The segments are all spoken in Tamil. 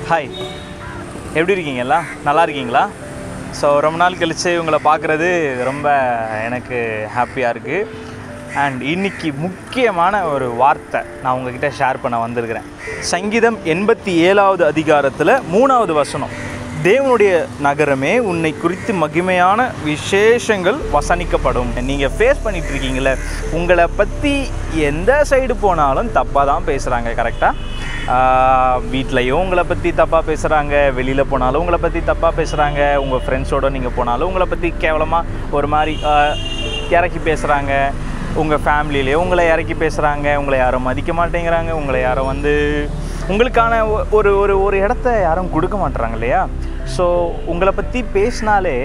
ஹாய் எப்படி இருக்கீங்க எல்லாம் நல்லா இருக்கீங்களா ஸோ ரொம்ப நாள் கழித்து உங்களை பார்க்குறது ரொம்ப எனக்கு ஹாப்பியாக இருக்குது அண்ட் இன்னைக்கு முக்கியமான ஒரு வார்த்தை நான் உங்ககிட்ட ஷேர் பண்ண வந்திருக்கிறேன் சங்கீதம் எண்பத்தி ஏழாவது அதிகாரத்தில் மூணாவது வசனம் தேவனுடைய நகரமே உன்னை குறித்து மகிமையான விசேஷங்கள் வசனிக்கப்படும் நீங்கள் ஃபேஸ் பண்ணிட்டு இருக்கீங்களே உங்களை பற்றி எந்த சைடு போனாலும் தப்பாக தான் பேசுகிறாங்க கரெக்டாக வீட்லேயும் உங்களை பற்றி தப்பாக பேசுகிறாங்க வெளியில் போனாலும் உங்களை பற்றி தப்பாக பேசுகிறாங்க உங்கள் ஃப்ரெண்ட்ஸோட நீங்கள் போனாலும் உங்களை பற்றி கேவலமாக ஒரு மாதிரி ஆஹ், இறக்கி பேசுகிறாங்க உங்கள் ஃபேமிலியிலே உங்களை இறக்கி பேசுகிறாங்க உங்களை யாரும் மதிக்க மாட்டேங்கிறாங்க உங்களை யாரும் வந்து உங்களுக்கான ஒ- ஒரு ஒரு ஒரு இடத்த யாரும் கொடுக்க மாட்டுறாங்க இல்லையா ஸோ உங்களை பற்றி பேசினாலே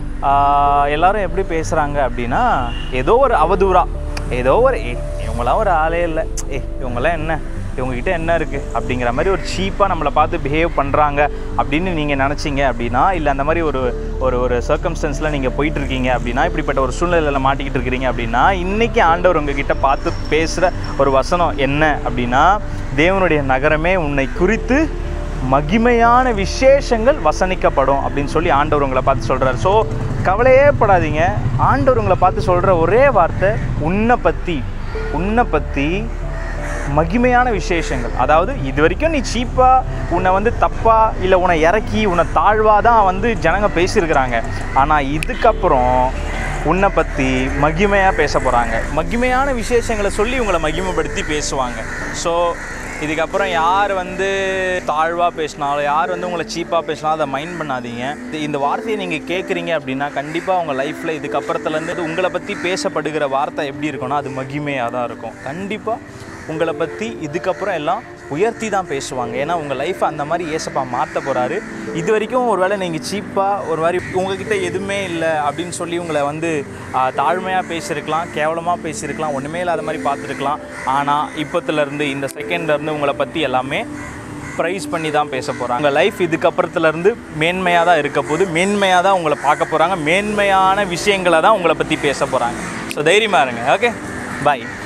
ஆஹ், எல்லாரும் எப்படி பேசுகிறாங்க அப்படின்னா ஏதோ ஒரு அவதூறா ஏதோ ஒரு ஏ இவங்களாம் ஒரு ஆளே இல்லை ஏ இவங்களாம் என்ன இவங்ககிட்ட என்ன இருக்குது அப்படிங்கிற மாதிரி ஒரு சீப்பாக நம்மளை பார்த்து பிஹேவ் பண்ணுறாங்க அப்படின்னு நீங்கள் நினச்சிங்க அப்படின்னா இல்லை அந்த மாதிரி ஒரு ஒரு ஒரு சர்க்கம்ஸ்டன்ஸில் நீங்கள் போயிட்டுருக்கீங்க அப்படின்னா இப்படிப்பட்ட ஒரு சூழ்நிலையில் மாட்டிக்கிட்டு இருக்கிறீங்க அப்படின்னா இன்றைக்கி ஆண்டவர் உங்ககிட்ட பார்த்து பேசுகிற ஒரு வசனம் என்ன அப்படின்னா தேவனுடைய நகரமே உன்னை குறித்து மகிமையான விசேஷங்கள் வசனிக்கப்படும் அப்படின்னு சொல்லி ஆண்டவர் உங்களை பார்த்து சொல்கிறார் ஸோ கவலையே படாதீங்க ஆண்டவர் உங்களை பார்த்து சொல்கிற ஒரே வார்த்தை உன்னை பற்றி உன்னை பற்றி மகிமையான விசேஷங்கள் அதாவது இது வரைக்கும் நீ சீப்பாக உன்னை வந்து தப்பாக இல்லை உன்னை இறக்கி உன்னை தாழ்வாக தான் வந்து ஜனங்க பேசியிருக்கிறாங்க ஆனால் இதுக்கப்புறம் உன்னை பற்றி மகிமையாக பேச போகிறாங்க மகிமையான விசேஷங்களை சொல்லி உங்களை மகிமைப்படுத்தி பேசுவாங்க ஸோ இதுக்கப்புறம் யார் வந்து தாழ்வாக பேசினாலும் யார் வந்து உங்களை சீப்பாக பேசினாலும் அதை மைண்ட் பண்ணாதீங்க இது- இந்த வார்த்தையை நீங்கள் கேட்குறீங்க அப்படின்னா கண்டிப்பாக உங்கள் லைஃப்பில் இதுக்கப்புறத்துலேருந்து உங்களை பற்றி பேசப்படுகிற வார்த்தை எப்படி இருக்கும்னா அது மகிமையாக தான் இருக்கும் கண்டிப்பாக உங்களை பற்றி இதுக்கப்புறம் எல்லாம் உயர்த்தி தான் பேசுவாங்க ஏன்னா உங்கள் லைஃப்பை அந்த மாதிரி ஏசப்பா மாற்ற போகிறாரு இது வரைக்கும் ஒருவேளை நீங்கள் சீப்பாக ஒரு மாதிரி உங்ககிட்ட எதுவுமே இல்லை அப்படின்னு சொல்லி உங்களை வந்து தாழ்மையாக பேசியிருக்கலாம் கேவலமாக பேசியிருக்கலாம் ஒன்றுமே இல்லாத மாதிரி பார்த்துருக்கலாம் ஆனால் இப்போத்துலேருந்து இந்த செகண்ட்லேருந்து உங்களை பற்றி எல்லாமே ப்ரைஸ் பண்ணி தான் பேச போகிறாங்க உங்கள் லைஃப் இதுக்கப்புறத்துலேருந்து மேன்மையாக தான் இருக்க போது மேன்மையாக தான் உங்களை பார்க்க போகிறாங்க மேன்மையான விஷயங்களை தான் உங்களை பற்றி பேச போகிறாங்க ஸோ தைரியமாக இருங்க ஓகே பாய்